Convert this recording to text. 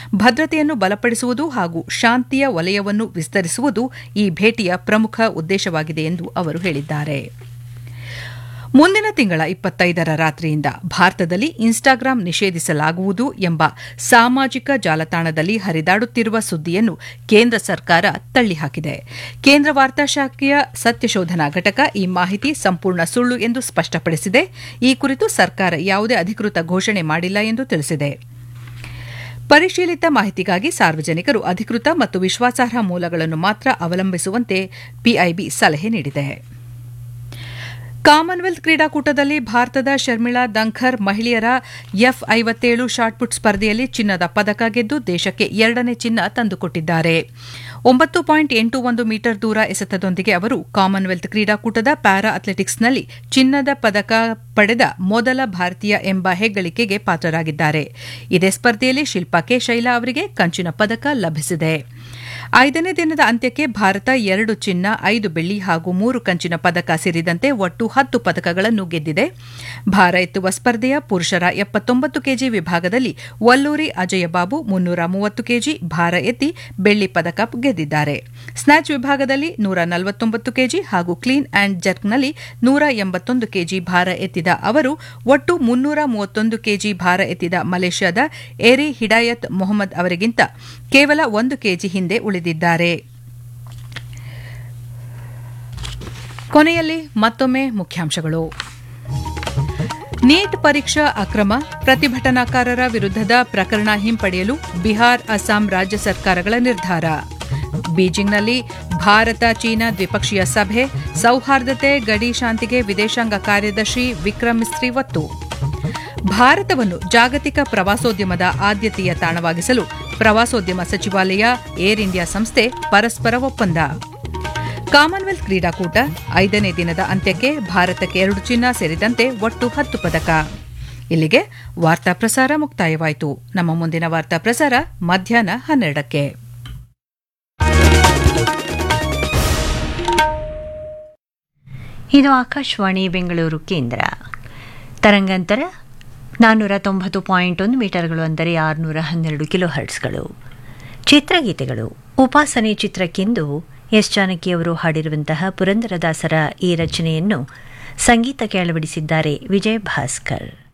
ಭದ್ರತೆಯನ್ನು ಬಲಪಡಿಸುವುದು ಹಾಗೂ ಶಾಂತಿಯ ವಲಯವನ್ನು ವಿಸ್ತರಿಸುವುದು ಈ ಭೇಟಿಯ ಪ್ರಮುಖ ಉದ್ದೇಶವಾಗಿದೆ ಎಂದು ಅವರು ಹೇಳಿದ್ದಾರೆ ಮುಂದಿನ ತಿಂಗಳ ಇಪ್ಪತ್ತೈದರ ರಾತ್ರಿಯಿಂದ ಭಾರತದಲ್ಲಿ ಇನ್ಸ್ಟಾಗ್ರಾಂ ನಿಷೇಧಿಸಲಾಗುವುದು ಎಂಬ ಸಾಮಾಜಿಕ ಜಾಲತಾಣದಲ್ಲಿ ಹರಿದಾಡುತ್ತಿರುವ ಸುದ್ದಿಯನ್ನು ಕೇಂದ್ರ ಸರ್ಕಾರ ತಳ್ಳಿಹಾಕಿದೆ ಕೇಂದ್ರ ವಾರ್ತಾ ಶಾಖೆಯ ಸತ್ಯಶೋಧನಾ ಘಟಕ ಈ ಮಾಹಿತಿ ಸಂಪೂರ್ಣ ಸುಳ್ಳು ಎಂದು ಸ್ಪಷ್ಟಪಡಿಸಿದೆ ಈ ಕುರಿತು ಸರ್ಕಾರ ಯಾವುದೇ ಅಧಿಕೃತ ಘೋಷಣೆ ಮಾಡಿಲ್ಲ ಎಂದು ತಿಳಿಸಿದೆ ಪರಿಶೀಲಿತ ಮಾಹಿತಿಗಾಗಿ ಸಾರ್ವಜನಿಕರು ಅಧಿಕೃತ ಮತ್ತು ವಿಶ್ವಾಸಾರ್ಹ ಮೂಲಗಳನ್ನು ಮಾತ್ರ ಅವಲಂಬಿಸುವಂತೆ ಪಿಐಬಿ ಸಲಹೆ ನೀಡಿದೆ ಕಾಮನ್ವೆಲ್ತ್ ಕ್ರೀಡಾಕೂಟದಲ್ಲಿ ಭಾರತದ ಶರ್ಮಿಳಾ ದಂಖರ್ ಮಹಿಳೆಯರ ಎಫ್ ಐವತ್ತೇಳು ಶಾಟ್ಪುಟ್ ಸ್ಪರ್ಧೆಯಲ್ಲಿ ಚಿನ್ನದ ಪದಕ ಗೆದ್ದು ದೇಶಕ್ಕೆ ಎರಡನೇ ಚಿನ್ನ ತಂದುಕೊಟ್ಟಿದ್ದಾರೆ ಒಂಬತ್ತು ಪಾಯಿಂಟ್ ಎಂಟು ಒಂದು ಮೀಟರ್ ದೂರ ಎಸೆತದೊಂದಿಗೆ ಅವರು ಕಾಮನ್ವೆಲ್ತ್ ಕ್ರೀಡಾಕೂಟದ ಪ್ಯಾರಾ ಅಥ್ಲೆಟಿಕ್ಸ್ನಲ್ಲಿ ಚಿನ್ನದ ಪದಕ ಪಡೆದ ಮೊದಲ ಭಾರತೀಯ ಎಂಬ ಹೆಗ್ಗಳಿಕೆಗೆ ಪಾತ್ರರಾಗಿದ್ದಾರೆ ಇದೇ ಸ್ಪರ್ಧೆಯಲ್ಲಿ ಶಿಲ್ಪಾ ಕೆ ಶೈಲಾ ಅವರಿಗೆ ಕಂಚಿನ ಪದಕ ಲಭಿಸಿದೆ ಐದನೇ ದಿನದ ಅಂತ್ಯಕ್ಕೆ ಭಾರತ ಎರಡು ಚಿನ್ನ ಐದು ಬೆಳ್ಳಿ ಹಾಗೂ ಮೂರು ಕಂಚಿನ ಪದಕ ಸೇರಿದಂತೆ ಒಟ್ಟು ಹತ್ತು ಪದಕಗಳನ್ನು ಗೆದ್ದಿದೆ ಭಾರ ಎತ್ತುವ ಸ್ಪರ್ಧೆಯ ಪುರುಷರ ಎಪ್ಪತ್ತೊಂಬತ್ತು ಕೆಜಿ ವಿಭಾಗದಲ್ಲಿ ವಲ್ಲೂರಿ ಅಜಯ ಬಾಬು ಮುನ್ನೂರ ಮೂವತ್ತು ಕೆಜಿ ಭಾರ ಎತ್ತಿ ಬೆಳ್ಳಿ ಪದಕ ಗೆದ್ದಿದ್ದಾರೆ ಸ್ನ್ಯಾಚ್ ವಿಭಾಗದಲ್ಲಿ ನೂರ ನಲವತ್ತೊಂಬತ್ತು ಕೆಜಿ ಹಾಗೂ ಕ್ಲೀನ್ ಅಂಡ್ ಜರ್ಕ್ನಲ್ಲಿ ನೂರ ಎಂಬತ್ತೊಂದು ಕೆಜಿ ಭಾರ ಎತ್ತಿದ ಅವರು ಒಟ್ಟು ಮುನ್ನೂರ ಮೂವತ್ತೊಂದು ಕೆಜಿ ಭಾರ ಎತ್ತಿದ ಮಲೇಷ್ಯಾದ ಏರಿ ಹಿಡಾಯತ್ ಮೊಹಮ್ಮದ್ ಅವರಿಗಿಂತ ಕೇವಲ ಒಂದು ಕೆಜಿ ಹಿಂದೆ ಉಳಿದಿದ್ದಾರೆ ಕೊನೆಯಲ್ಲಿ ಮತ್ತೊಮ್ಮೆ ಮುಖ್ಯಾಂಶಗಳು ನೀಟ್ ಪರೀಕ್ಷಾ ಅಕ್ರಮ ಪ್ರತಿಭಟನಾಕಾರರ ವಿರುದ್ಧದ ಪ್ರಕರಣ ಹಿಂಪಡೆಯಲು ಬಿಹಾರ್ ಅಸ್ಸಾಂ ರಾಜ್ಯ ಸರ್ಕಾರಗಳ ನಿರ್ಧಾರ ಬೀಜಿಂಗ್ನಲ್ಲಿ ಭಾರತ ಚೀನಾ ದ್ವಿಪಕ್ಷೀಯ ಸಭೆ ಸೌಹಾರ್ದತೆ ಗಡಿ ಶಾಂತಿಗೆ ವಿದೇಶಾಂಗ ಕಾರ್ಯದರ್ಶಿ ವಿಕ್ರಮ್ ಮಿಸ್ತ್ರಿ ಒತ್ತು ಭಾರತವನ್ನು ಜಾಗತಿಕ ಪ್ರವಾಸೋದ್ಯಮದ ಆದ್ಯತೆಯ ತಾಣವಾಗಿಸಲು ಪ್ರವಾಸೋದ್ಯಮ ಸಚಿವಾಲಯ ಏರ್ ಇಂಡಿಯಾ ಸಂಸ್ಥೆ ಪರಸ್ಪರ ಒಪ್ಪಂದ ಕಾಮನ್ವೆಲ್ತ್ ಕ್ರೀಡಾಕೂಟ ಐದನೇ ದಿನದ ಅಂತ್ಯಕ್ಕೆ ಭಾರತಕ್ಕೆ ಎರಡು ಚಿನ್ನ ಸೇರಿದಂತೆ ಒಟ್ಟು ಹತ್ತು ಪದಕ ಇಲ್ಲಿಗೆ ವಾರ್ತಾ ಪ್ರಸಾರ ಮುಕ್ತಾಯವಾಯಿತು ನಮ್ಮ ಮುಂದಿನ ವಾರ್ತಾ ಪ್ರಸಾರ ಮಧ್ಯಾಹ್ನ ಹನ್ನೆರಡಕ್ಕೆ ಇದು ಆಕಾಶವಾಣಿ ಬೆಂಗಳೂರು ಕೇಂದ್ರ ತರಂಗಾಂತರ ನಾನ್ನೂರ ತೊಂಬತ್ತು ಪಾಯಿಂಟ್ ಒಂದು ಮೀಟರ್ಗಳು ಅಂದರೆ ಆರುನೂರ ಹನ್ನೆರಡು ಕಿಲೋ ಹರ್ಟ್ಸ್ಗಳು ಚಿತ್ರಗೀತೆಗಳು ಉಪಾಸನೆ ಚಿತ್ರಕ್ಕೆಂದು ಎಸ್ ಜಾನಕಿಯವರು ಹಾಡಿರುವಂತಹ ಪುರಂದರದಾಸರ ಈ ರಚನೆಯನ್ನು ಸಂಗೀತಕ್ಕೆ ಅಳವಡಿಸಿದ್ದಾರೆ ವಿಜಯ್ ಭಾಸ್ಕರ್